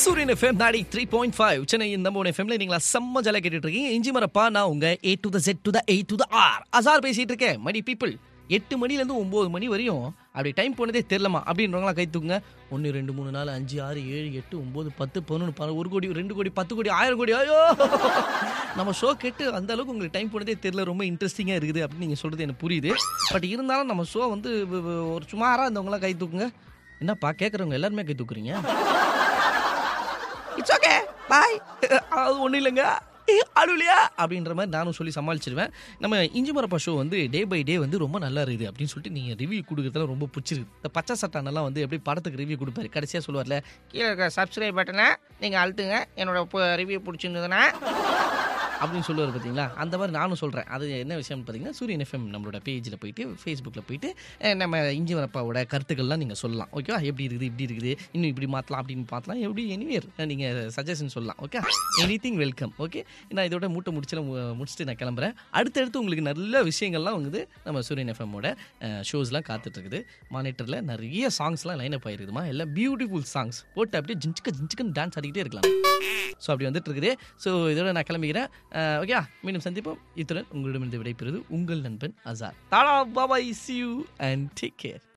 சூரியன் எஃப்எம் நாடி three point five சென்னையின் நம்ம எஃப்எம்ல நீங்களா செம்ம ஜாலியாக கேட்டுட்டு இருக்கீங்க இஞ்சி மரப்பா நான் உங்க A to the Z to the eight to the R Azhar பேசிட்டு இருக்கேன் மணி பீப்புள் எட்டு மணிலேருந்து ஒம்பது மணி வரையும் அப்படி டைம் போனதே தெரிலமா அப்படின்றவங்களா கை தூக்குங்க ஒன்று ரெண்டு மூணு நாலு அஞ்சு ஆறு ஏழு எட்டு ஒம்பது பத்து பதினொன்று பன்னெண்டு ஒரு கோடி ரெண்டு கோடி பத்து கோடி ஆயிரம் கோடி ஐயோ நம்ம ஷோ கேட்டு அந்த அளவுக்கு உங்களுக்கு டைம் போனதே தெரியல ரொம்ப இன்ட்ரெஸ்டிங்காக இருக்குது அப்படின்னு நீங்கள் சொல்கிறது எனக்கு புரியுது பட் இருந்தாலும் நம்ம ஷோ வந்து வ- வ- ஒரு சுமாராக இருந்தவங்களாம் கை தூக்குங்க என்னப்பா கேட்குறவங்க எல்லாருமே கை தூக்குறீங்க இட்ஸ் ஓகே பாய் அது ஒன்றும் இல்லைங்க அழுலியா அப்படின்ற மாதிரி நானும் சொல்லி சமாளிச்சிருவேன் நம்ம இஞ்சி மரப்பா ஷோ வந்து டே பை டே வந்து ரொம்ப நல்லா இருக்குது அப்படின்னு சொல்லிட்டு நீங்கள் ரிவ்யூ கொடுக்குறதுல ரொம்ப பிடிச்சிருக்கு இந்த பச்சை சட்டானெல்லாம் வந்து எப்படி படத்துக்கு ரிவ்யூ கொடுப்பாரு கடைசியாக சொல்லுவார்ல கீழே இருக்க சப்ஸ்கிரைப் பட்டனை நீங்கள் அழுத்துங்க என்னோட ரிவ்யூ பிடிச்சிருந்ததுன்னா அப்படின்னு சொல்லுவார் பார்த்தீங்களா அந்த மாதிரி நானும் சொல்கிறேன் அது என்ன விஷயம்னு பார்த்தீங்கன்னா சூரியன் எஃப்எம் நம்மளோட பேஜில் போயிட்டு ஃபேஸ்புக்கில் போயிட்டு அஹ், நம்ம இஞ்சி வரப்பாவோட கருத்துக்கள்லாம் நீங்கள் சொல்லலாம் ஓகேவா எப்படி இருக்குது இப்படி இருக்குது இன்னும் இப்படி மாற்றலாம் அப்படின்னு மாற்றலாம் எப்படி எனிவேர் நீங்கள் சஜஷன் சொல்லலாம் okay anything welcome okay நான் இதோட மூட்டை முடிச்சு முடிச்சுட்டு நான் கிளம்புறேன் அடுத்தடுத்து உங்களுக்கு நல்ல விஷயங்கள்லாம் வந்து நம்ம சூரியன் எஃப்எம்மோட ஷோஸ்லாம் காத்துட்ருக்குது மானிட்டரில் நிறைய சாங்ஸ்லாம் லைன் அப் ஆயிருக்குதுமா எல்லாம் பியூட்டிஃபுல் சாங்ஸ் போட்டு அப்படியே ஜிஞ்சிக்க ஜிஞ்சிக்கன்னு டான்ஸ் ஆடிக்கிட்டே இருக்கலாம் ஸோ அப்படி வந்துட்டு இருக்குது ஸோ இதோட நான் கிளம்பிக்கிறேன் ஓகே மீண்டும் சந்திப்போம் இத்துடன் உங்களிடமிருந்து விடைபெறுவது உங்கள் நண்பன் அசார் தாடா bye bye see you and take care